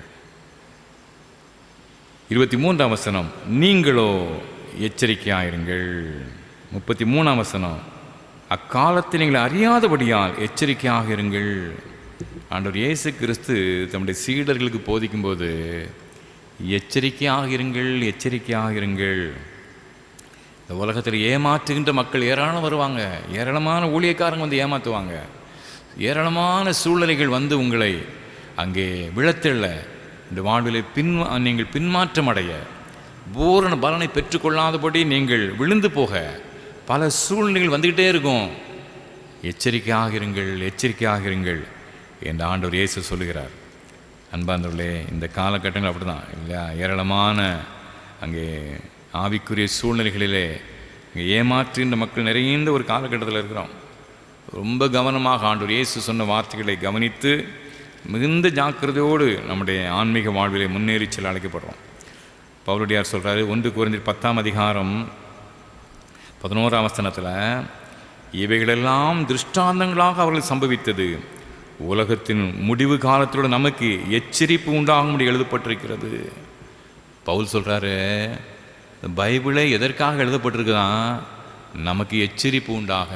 Speaker 1: இருபத்தி மூன்றாம் வசனம் நீங்களோ எச்சரிக்கையாயிருங்கள் முப்பத்தி மூணாம் வசனம் அக்காலத்தில் நீங்கள் அறியாதபடியால் எச்சரிக்கையாக இருங்கள் ஆண்டவர் இயேசு கிறிஸ்து தம்முடைய சீடர்களுக்கு போதிக்கும்போது எச்சரிக்கையாக இருங்கள் எச்சரிக்கையாக இருங்கள் இந்த உலகத்தில் ஏமாற்றுகின்ற மக்கள் ஏராளம் வருவாங்க ஏராளமான ஊழியக்காரங்க வந்து ஏமாற்றுவாங்க ஏராளமான சூழ்நிலைகள் வந்து உங்களை அங்கே விழத்தெள்ள இந்த வாழ்விலே பின் நீங்கள் பின்மாற்றம் அடைய பூரண பலனை பெற்றுக்கொள்ளாதபடி நீங்கள் விழுந்து போக பல சூழ்நிலைகள் வந்துக்கிட்டே இருக்கும் எச்சரிக்கையாக இருங்கள் எச்சரிக்கையாக இருங்கள் என்று ஆண்டவர் இயேசு சொல்லுகிறார் அன்பார்ந்தவர்களே இந்த காலகட்டங்கள் அப்படி தான் இல்லையா ஏராளமான அங்கே ஆவிக்குரிய சூழ்நிலைகளிலே இங்கே ஏமாற்றுகின்ற மக்கள் நிறைந்த ஒரு காலகட்டத்தில் இருக்கிறோம் ரொம்ப கவனமாக ஆண்டவர் இயேசு சொன்ன வார்த்தைகளை கவனித்து மிகுந்த ஜாக்கிரதையோடு நம்முடைய ஆன்மீக வாழ்விலே முன்னேறி செல்ல அழைக்கப்படுறோம் பவுலடியார் சொல்கிறாரு ஒன்று குறைந்த பத்தாம் அதிகாரம் பதினோராம் வசனத்தில் இவைகளெல்லாம் திருஷ்டாந்தங்களாக அவர்கள் சம்பவித்தது உலகத்தின் முடிவு காலத்தோடு நமக்கு எச்சரிப்பு உண்டாகும்படி எழுதப்பட்டிருக்கிறது பவுல் சொல்கிறாரு இந்த பைபிளை எதற்காக எழுதப்பட்டிருக்குதான் நமக்கு எச்சரிப்பு உண்டாக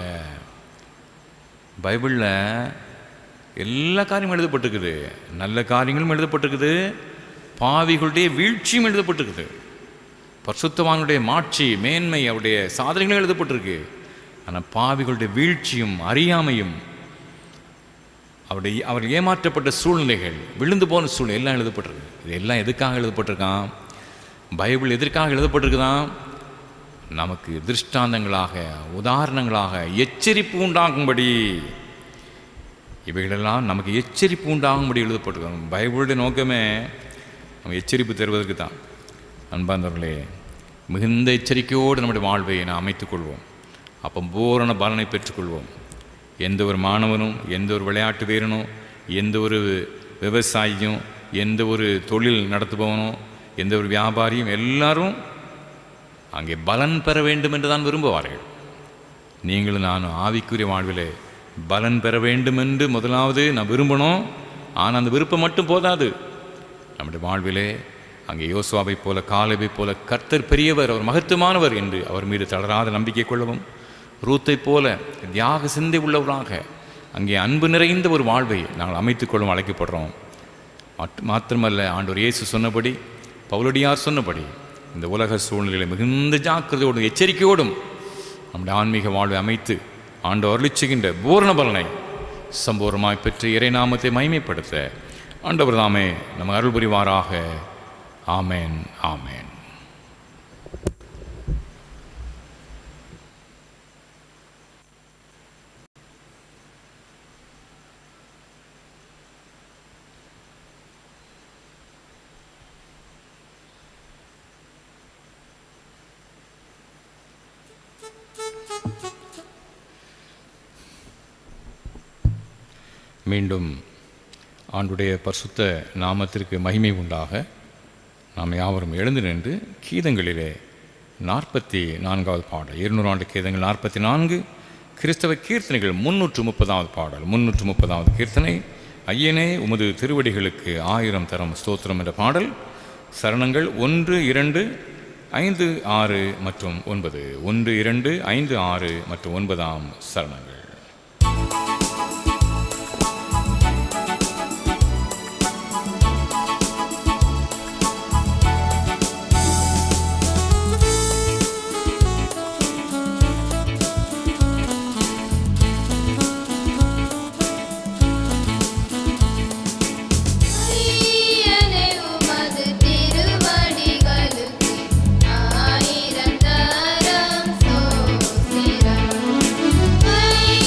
Speaker 1: பைபிளில் எல்லா காரியமும் எழுதப்பட்டிருக்குது நல்ல காரியங்களும் எழுதப்பட்டிருக்குது பாவிகளுடைய வீழ்ச்சியும் எழுதப்பட்டிருக்குது பரிசுத்தவானுடைய மாட்சி மேன்மை அவருடைய சாதனைகளும் எழுதப்பட்டிருக்கு ஆனால் பாவிகளுடைய வீழ்ச்சியும் அறியாமையும் அவருடைய அவர் ஏமாற்றப்பட்ட சூழ்நிலைகள் விழுந்து போன சூழ்நிலை எல்லாம் எழுதப்பட்டிருக்கு இது எல்லாம் எதுக்காக எழுதப்பட்டிருக்கான் பைபிள் எதற்காக எழுதப்பட்டிருக்குதான் நமக்கு திருஷ்டாந்தங்களாக உதாரணங்களாக எச்சரிப்பு உண்டாகும்படி இவைகளெல்லாம் நமக்கு எச்சரிப்பு உண்டாகும்படி எழுதப்பட்டிருக்கோம் பைபிளுடைய நோக்கமே நம்ம எச்சரிப்பு தருவதற்கு தான் அன்பார்ந்தவர்களே மிகுந்த எச்சரிக்கையோடு நம்முடைய வாழ்வை நாம் அமைத்துக்கொள்வோம் அப்போ பூரண பலனை பெற்றுக்கொள்வோம் எந்த ஒரு மாணவனும் எந்த ஒரு விளையாட்டு வீரனும் எந்த ஒரு விவசாயியும் எந்த ஒரு தொழில் நடத்துபவனும் எந்த ஒரு வியாபாரியும் எல்லாரும் அங்கே பலன் பெற வேண்டும் என்று தான் விரும்புவார்கள் நீங்களும் நானும் ஆவிக்குரிய வாழ்விலே பலன் பெற வேண்டும் என்று முதலாவது நான் விரும்பணும் ஆனால் அந்த விருப்பம் மட்டும் போதாது நம்முடைய வாழ்விலே அங்கே யோசுவாவை போல காலவை போல கர்த்தர் பெரியவர் அவர் மகத்துவமானவர் என்று அவர் மீது தளராத நம்பிக்கை கொள்ளவும் ரூத்தை போல தியாக சிந்தை உள்ளவராக அங்கே அன்பு நிறைந்த ஒரு வாழ்வை நாங்கள் அமைத்துக்கொள்ளும் அழைக்கப்படுறோம் மட்- மாத்திரமல்ல ஆண்டவர் இயேசு சொன்னபடி பவுலடியார் சொன்னபடி இந்த உலக சூழ்நிலையில் மிகுந்த ஜாக்கிரதையோடும் எச்சரிக்கையோடும் நம்முடைய ஆன்மீக வாழ்வை அமைத்து ஆண்டு அருளிச் செய்கின்ற பூரண பலனை சம்பூர்ணமாய் பெற்று இறை நாமத்தை மகிமைப்படுத்த ஆண்டவர் தாமே நம்ம அருள் புரிவாராக ஆமேன் ஆமேன் மீண்டும் ஆண்டுடைய பரிசுத்த நாமத்திற்கு மகிமை உண்டாக நாம் யாவரும் எழுந்து நின்று கீதங்களிலே நாற்பத்தி நான்காவது பாடல் இருநூறு ஆண்டு கீதங்கள் நாற்பத்தி நான்கு கிறிஸ்தவ கீர்த்தனைகள் முன்னூற்று முப்பதாவது பாடல் முன்னூற்று முப்பதாவது கீர்த்தனை ஐயனே உமது திருவடிகளுக்கு ஆயிரம் தரம் ஸ்தோத்திரம் என்ற பாடல் சரணங்கள் ஒன்று இரண்டு ஐந்து ஆறு மற்றும் ஒன்பது ஒன்று இரண்டு ஐந்து ஆறு மற்றும் ஒன்பதாம் சரணங்கள்
Speaker 3: ஐயனே உமது திருவடிகளுக்கு ஆயிரம் தரம் ஸ்தோத்திரம். ஐயனே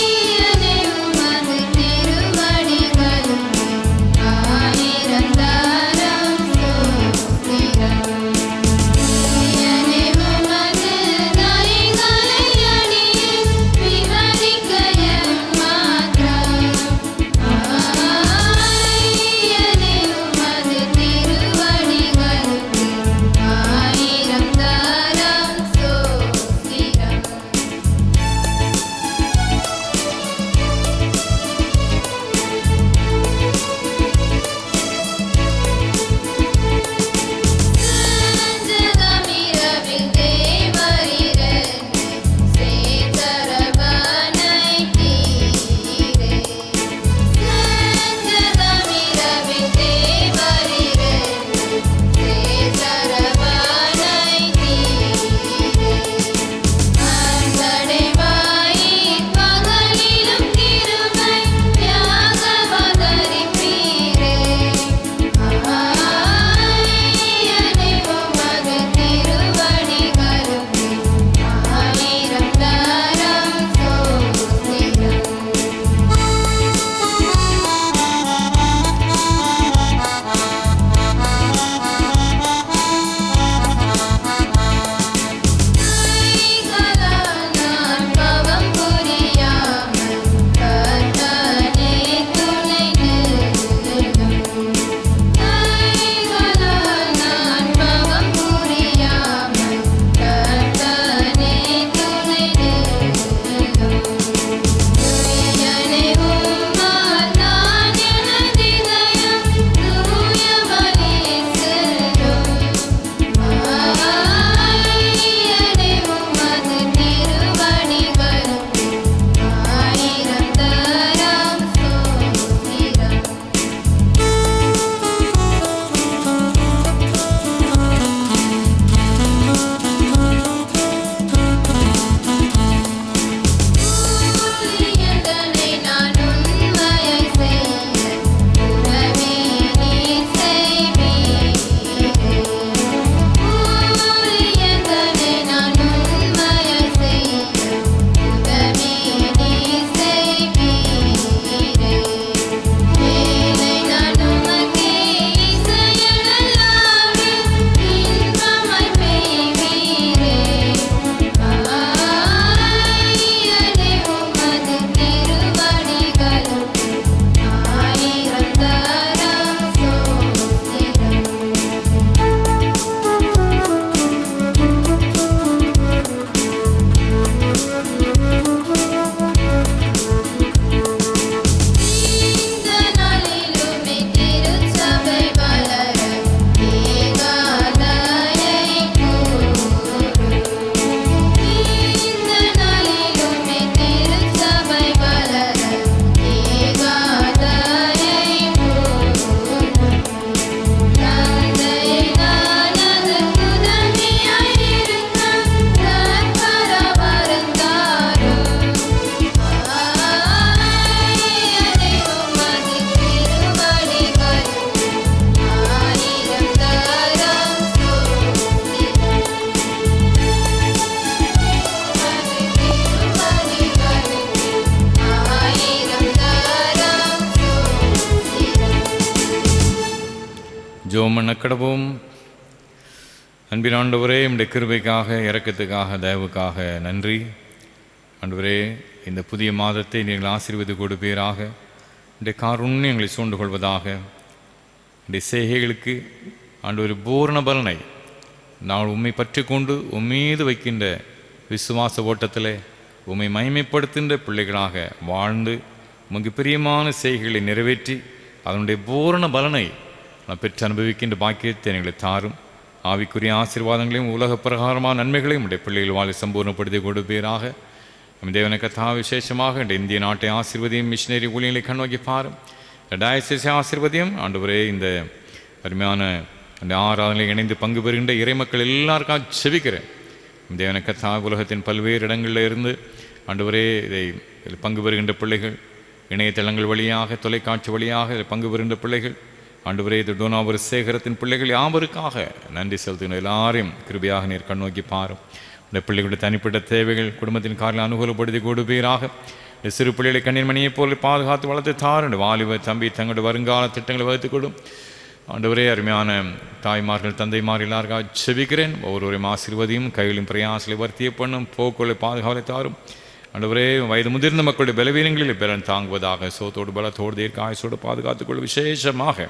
Speaker 1: பண்ணக்கடவும் அன்பின் ஆண்டவரே உம்முடைய கிருபைக்காக இரக்கத்துக்காக தயவுக்காக நன்றி ஆண்டவரே இந்த புதிய மாதத்தை நீங்கள் ஆசீர்வதி கொடுப்பீராக இந்த காருண்யம் எங்களை சூண்டு கொள்வதாக இந்த செய்கைகளுக்கு ஆண்டவர் பூரண பலனை நான் உம்மை பற்றி கொண்டு உம்மீது வைக்கின்ற விசுவாச ஓட்டத்திலே உம்மை மகிமைப்படுத்துகின்ற பிள்ளைகளாக வாழ்ந்து உமக்கு பிரியமான செய்கைகளை நிறைவேற்றி அதனுடைய பூரண பலனை நான் பெற்று அனுபவிக்கின்ற பாக்கியத்தை எங்களை தாரும் ஆவிக்குரிய ஆசீர்வாதங்களையும் உலக பிரகாரமான நன்மைகளையும் உடைய பிள்ளைகள் வாழ சம்பூர்ணப்படுத்தி கொடுப்பீராக நம் தேவன கதா விசேஷமாக இந்த இந்திய நாட்டை ஆசீர்வதியும் மிஷினரி ஊழியர்களை கண்ணோக்கி பாரும் இந்த டயசிஸ் ஆசீர்வதியும் ஆண்டவரே இந்த அருமையான அந்த ஆராதனையில் இணைந்து பங்கு பெறுகின்ற இறைமக்கள் எல்லாருக்காக செபிக்கிறேன் நம் தேவன கதா உலகத்தின் பல்வேறு இடங்களில் இருந்து ஆண்டவரே இதை இதில் பங்கு பெறுகின்ற பிள்ளைகள் இணையதளங்கள் வழியாக தொலைக்காட்சி வழியாக இதில் பங்கு பெறுகின்ற பிள்ளைகள் ஆண்டவரே இது டோனாபுர சேகரத்தின் பிள்ளைகள் யாவருக்காக நன்றி செலுத்துகிற எல்லாரையும் கிருபையாக நீர் கண்ணோக்கி பாரும் இந்த பிள்ளைகளுடைய தனிப்பட்ட தேவைகள் குடும்பத்தின் காரில் அனுகூலப்படுத்தி கொடுப்பீராக இந்த சிறு பிள்ளைகளை கண்ணீர் மணியைப் போல பாதுகாத்து வளர்த்து தாருண்டு வாலிப தம்பி தங்களுடைய வருங்கால திட்டங்களை வகுத்துக் கொடும் ஆண்டவரே அருமையான தாய்மார்கள் தந்தைமார் எல்லாருக்காக செபிக்கிறேன் ஒவ்வொருவரையும் ஆசீர்வதியும் கையிலும் பிரயாசிலை வர்த்திய பண்ணும் போக்குகளை பாதுகாவலை தாரும் ஆண்டவரே வயது முதிர்ந்த மக்களுடைய பலவீனங்களில் பலன் தாங்குவதாக சோத்தோடு பலத்தோடு தீர்க்க ஆயுசோடு பாதுகாத்துக்கொள்ள விசேஷமாக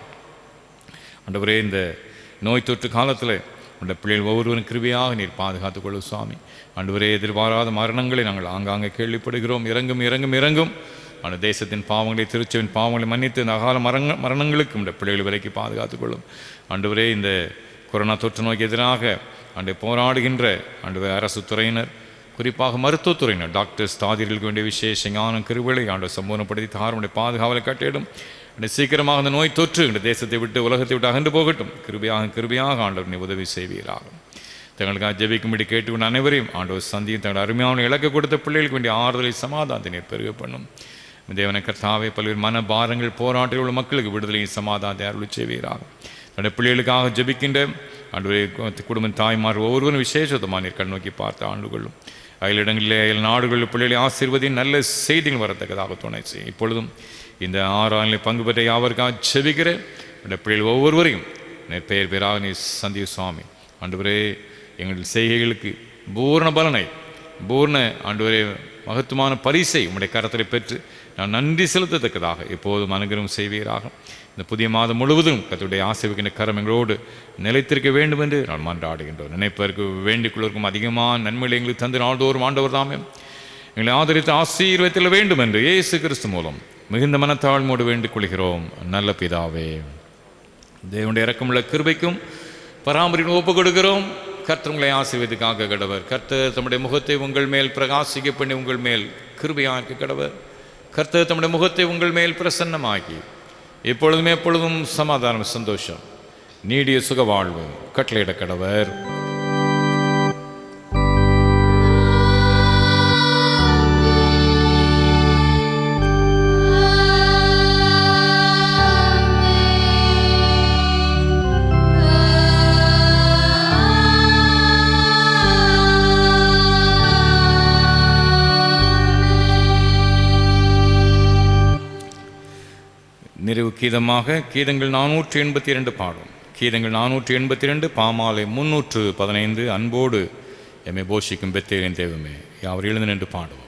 Speaker 1: ஆண்டவரே இந்த நோய் தொற்று காலத்தில் உள்ள பிள்ளைகள் ஒவ்வொருவரும் கிருபையாக நீர் பாதுகாத்துக் கொள்ளும் சுவாமி ஆண்டவரே எதிர்பாராத மரணங்களை நாங்கள் ஆங்காங்கே கேள்விப்படுகிறோம் இறங்கும் இறங்கும் இறங்கும் அந்த தேசத்தின் பாவங்களை திருச்சவின் பாவங்களை மன்னித்து இந்த அகால மரங்க மரணங்களுக்கு இந்த பிள்ளைகள் விலைக்கு பாதுகாத்துக் கொள்ளும் ஆண்டவரே இந்த கொரோனா தொற்று நோய்க்கு எதிராக அண்டை போராடுகின்ற ஆண்டு அரசு துறையினர் குறிப்பாக மருத்துவத்துறையினர் டாக்டர்ஸ் தாதிர்களுக்கு வேண்டிய விசேஷ ஞானம் கிருவிலை ஆண்டு சம்பூர்ணப்படுத்தி தாருடைய பாதுகாவலை கட்டிடும் இந்த சீக்கிரமாக அந்த நோய் தொற்று இந்த தேசத்தை விட்டு உலகத்தை விட்டு அகன்று போகட்டும் கிருபியாக கிருபியாக ஆண்டவர் நீ உதவி செய்வீராக தங்களுக்காக ஜெபிக்கும்படி கேட்டுக்கொண்ட அனைவரையும் ஆண்டவர் சந்தியும் தங்கள் அருமையான இலக்கு கொடுத்த பிள்ளைகளுக்கு வேண்டிய ஆறுதலை சமாதானத்தை நீர் பெருக பண்ணும் தேவன கர்த்தாவே பல்வேறு மன பாரங்கள் போராட்டங்கள் உள்ள மக்களுக்கு விடுதலையும் சமாதானத்தை அருள் செய்வீராக தன்னுடைய பிள்ளைகளுக்காக ஜெபிக்கின்ற ஆண்டு குடும்ப தாய்மார் ஒவ்வொருவரும் விசேஷத்தமாக நீர் கண் நோக்கி பார்த்து ஆண்டு கொள்ளும் அயல் இடங்களிலே அயல் நாடுகளில் பிள்ளைகளை ஆசீர்வதியும் நல்ல செய்திகள் வரத்தக்கதாக துணை செய்யும் இப்பொழுதும் இந்த ஆறாளில் பங்கு பெற்ற யாவருக்காக செபிக்கிற இந்த பிள்ளைகள் ஒவ்வொருவரையும் நீர் பெயர் பேராக நீ சந்திய சுவாமி ஆண்டவரே எங்கள் செய்கைகளுக்கு பூர்ண பலனை பூர்ண ஆண்டவரே மகத்துவமான பரிசை உம்முடைய கரத்தில் பெற்று நான் நன்றி செலுத்தத்தக்கதாக எப்போதும் அனுகிரகம் செய்வீராக இந்த புதிய மாதம் முழுவதும் கத்துடைய ஆசைவிக்கின்ற கரம் எங்களோடு நிலைத்திருக்க வேண்டும் என்று நான் மன்றாடுகின்றோம் நினைப்பதற்கு வேண்டிக் கொள்வதற்கும் அதிகமான நன்மைகளை எங்களுக்கு தந்து நாள்தோறும் ஆண்டவர் தாமே எங்களை ஆதரித்து ஆசீர்வத்தில் வேண்டும் என்று இயேசு கிறிஸ்து மூலம் மிகுந்த மனத்தாழ்மோடு வேண்டிக் கொள்கிறோம் நல்ல பிதாவே தேவனுடைய இறக்கமுள்ள கிருபைக்கும் பராமரிப்பு ஒப்பு கொடுக்கிறோம் கர்த்தர் உங்களை ஆசீர்வதிக்காக கடவர் கர்த்தர் தம்முடைய முகத்தை உங்கள் மேல் பிரகாசிக்க பண்ணி உங்கள் மேல் கிருபையாக்க கடவர் கர்த்தர் தம்முடைய முகத்தை உங்கள் மேல் பிரசன்னமாக்கி எப்பொழுதும் எப்பொழுதும் சமாதானம் சந்தோஷம் நீடிய சுக வாழ்வு கட்டளையிட கடவர் நிறைவு கீதமாக கீதங்கள் நானூற்றி எண்பத்தி இரண்டு பாடும் கீதங்கள் நானூற்றி எண்பத்தி இரண்டு பாமாலை முன்னூற்று பதினைந்து அன்போடு எம்மை போஷிக்கும் பெத்தேரின் தேவமே யாவர் எழுந்து நின்று பாடுவோம்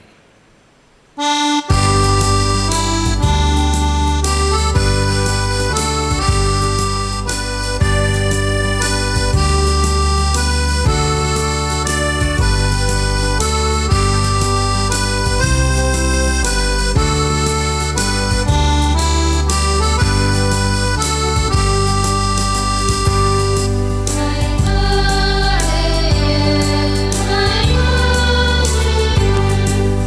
Speaker 5: I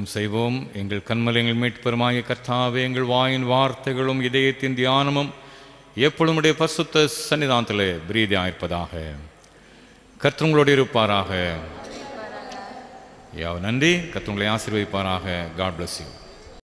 Speaker 1: ஜெபம் செய்வோம் எங்கள் கண்மல் எங்கள் மீட்பெருமாகிய கர்த்தாவே எங்கள் வாயின் வார்த்தைகளும் இதயத்தின் தியானமும் எப்பொழுதும் உடைய பசுத்த சன்னிதானத்திலே பிரீதியாயிருப்பதாக கர்த்தங்களோடு இருப்பாராக யாவ் நன்றி கர்த்தங்களை ஆசீர்வதிப்பாராக காட் bless you